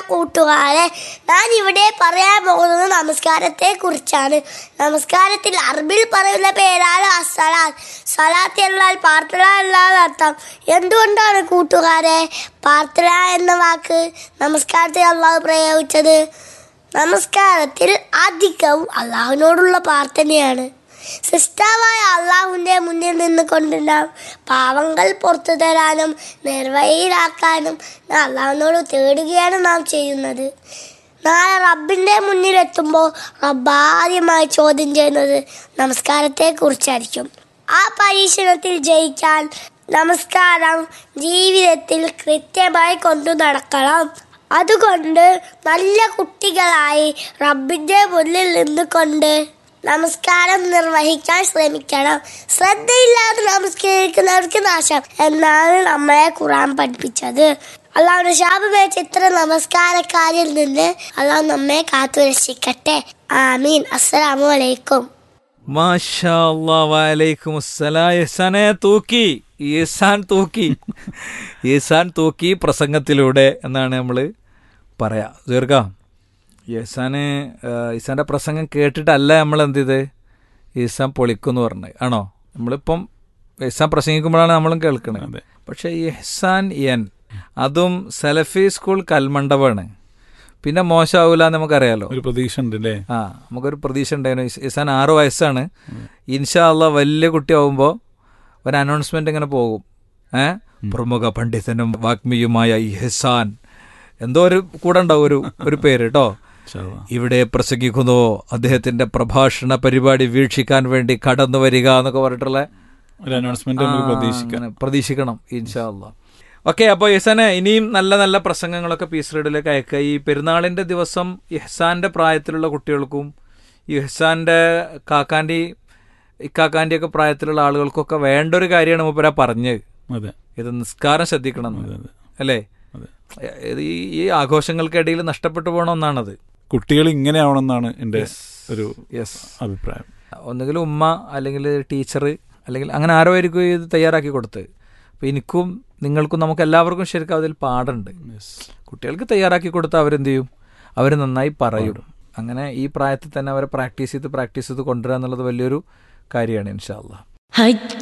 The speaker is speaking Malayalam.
കൂട്ടുകാരെ ഞാൻ ഇവിടെ പറയാൻ പോകുന്നത് നമസ്കാരത്തെ കുറിച്ചാണ് നമസ്കാരത്തിൽ അറബിൽ പറയുന്ന പേരാണ് അസലാത്ത് സലാത്ത് എന്നാൽ പ്രാർത്ഥന എന്നാണ് അർത്ഥം എന്തുകൊണ്ടാണ് കൂട്ടുകാരെ പ്രാർത്ഥന എന്ന വാക്ക് നമസ്കാരത്തിൽ അള്ളാഹു പ്രയോഗിച്ചത് നമസ്കാരത്തിൽ അധികവും അള്ളാഹുവിനോടുള്ള പ്രാർത്ഥനയാണ് സൃഷ്ടാവായ അള്ളാഹുവിൻ്റെ മുന്നിൽ നിന്ന് കൊണ്ട് നാം പാവങ്ങൾ പുറത്തു തരാനും നിർവഹിയിലാക്കാനും അള്ളാഹുവിനോട് തേടുകയാണ് നാം ചെയ്യുന്നത് നാളെ റബ്ബിൻ്റെ മുന്നിലെത്തുമ്പോൾ റബ്ബ് ആദ്യമായി ചോദ്യം ചെയ്യുന്നത് നമസ്കാരത്തെ കുറിച്ചായിരിക്കും ആ പരീക്ഷണത്തിൽ ജയിക്കാൻ നമസ്കാരം ജീവിതത്തിൽ കൃത്യമായി കൊണ്ടു നടക്കണം അതുകൊണ്ട് നല്ല കുട്ടികളായി റബ്ബിന്റെ മുന്നിൽ നിന്നുകൊണ്ട് നമസ്കാരം നിർവഹിക്കാൻ ശ്രമിക്കണം ശ്രദ്ധയില്ലാതെ നമസ്കരിക്കുന്നവർക്ക് നാശം എന്നാണ് നമ്മളെ ഖുറാൻ പഠിപ്പിച്ചത് അള്ളാഹുടെ ശാപമേറ്റ ഇത്ര നമസ്കാരക്കാരിൽ നിന്ന് അള്ളാഹു നമ്മെ കാത്തു രക്ഷിക്കട്ടെ ആമീൻ അസ്സലാമു അലൈക്കും മാഷാ അല്ലാ, വലൈക്കും അസ്സലാം യസാനെ തൂക്കി ഈസാൻ തൂക്കി ഈസാൻ തൂക്കി പ്രസംഗത്തിലൂടെ എന്നാണ് നമ്മൾ പറയാ ദീർഘ ഈസാന് ഈസാന്റെ പ്രസംഗം കേട്ടിട്ടല്ല നമ്മൾ എന്ത് ചെയ്ത് ഈസാൻ പൊളിക്കുന്ന് പറഞ്ഞത് ആണോ നമ്മളിപ്പം ഈസാൻ പ്രസംഗിക്കുമ്പോഴാണ് നമ്മളും കേൾക്കണത് പക്ഷേ ഇഹ്സാൻ എൻ അതും സലഫി സ്കൂൾ കൽമണ്ഡപമാണ് പിന്നെ മോശമാവില്ല എന്ന് നമുക്കറിയാലോ ഒരു പ്രതീക്ഷ ഉണ്ട് അല്ലേ ആ നമുക്കൊരു പ്രതീക്ഷ ഉണ്ടായിരുന്നു ഇസ് ഇസാൻ ആറ് വയസ്സാണ് ഇൻഷാ അല്ല വലിയ കുട്ടിയാവുമ്പോൾ ഒരു അനൗൺസ്മെന്റ് ഇങ്ങനെ പോകും ഏ പ്രമുഖ പണ്ഡിതനും വാഗ്മിയുമായ ഇഹ്സാൻ എന്തോ ഒരു കൂടെ ഉണ്ടാവും ഒരു ഒരു പേര് കേട്ടോ ഇവിടെ പ്രസംഗിക്കുന്നു അദ്ദേഹത്തിന്റെ പ്രഭാഷണ പരിപാടി വീക്ഷിക്കാൻ വേണ്ടി കടന്നു വരിക എന്നൊക്കെ പറഞ്ഞിട്ടുള്ള ഒരു അനൗൺസ്മെന്റ് നമുക്ക് ആ, പ്രതീക്ഷിക്കാം അങ്ങനെ പ്രതീക്ഷിക്കണം ഇൻഷാ അല്ലാ ഓക്കെ അപ്പോൾ ഇഹ്സാനെ ഇനിയും നല്ല നല്ല പ്രസംഗങ്ങളൊക്കെ പീസ് റേഡിയോയിലേക്ക് അയക്കുക ഈ പെരുന്നാളിന്റെ ദിവസം ഇഹ്സാന്റെ പ്രായത്തിലുള്ള കുട്ടികൾക്കും ഇഹ്സാന്റെ കാക്കാന്റെ ഇക്കാക്കാന്റെ ഒക്കെ പ്രായത്തിലുള്ള ആളുകൾക്കൊക്കെ വേണ്ട ഒരു കാര്യമാണ് മൂപ്പര പറഞ്ഞത് അതെ ഇത് നിസ്കാരം ശ്രദ്ധിക്കണം എന്ന്. അതെ. അല്ലേ അതെ. ഇത് ഈ ഈ ആഘോഷങ്ങൾക്കിടയിൽ നഷ്ടപ്പെട്ടു പോകണ ഒന്നാണത് കുട്ടികൾ ഇങ്ങനെ ആവണമെന്നാണ് എൻ്റെ ഒരു യെസ് അഭിപ്രായം ഒന്നുകിൽ ഉമ്മ അല്ലെങ്കിൽ ടീച്ചർ അല്ലെങ്കിൽ അങ്ങനെ ആരോ ആയിരിക്കും ഇത് തയ്യാറാക്കി കൊടുത്തത് അപ്പോൾ എനിക്കും നിങ്ങൾക്കും നമുക്ക് എല്ലാവർക്കും ശരിക്കും അതിൽ പാടുണ്ട് കുട്ടികൾക്ക് തയ്യാറാക്കി കൊടുത്താൽ അവരെന്ത് ചെയ്യും അവർ നന്നായി പറയും അങ്ങനെ ഈ പ്രായത്തിൽ തന്നെ അവരെ പ്രാക്ടീസ് ചെയ്ത് പ്രാക്ടീസ് ചെയ്ത് കൊണ്ടുവരിക എന്നുള്ളത് വലിയൊരു കാര്യമാണ് ഇൻഷാല്ല ഹജ്ജ്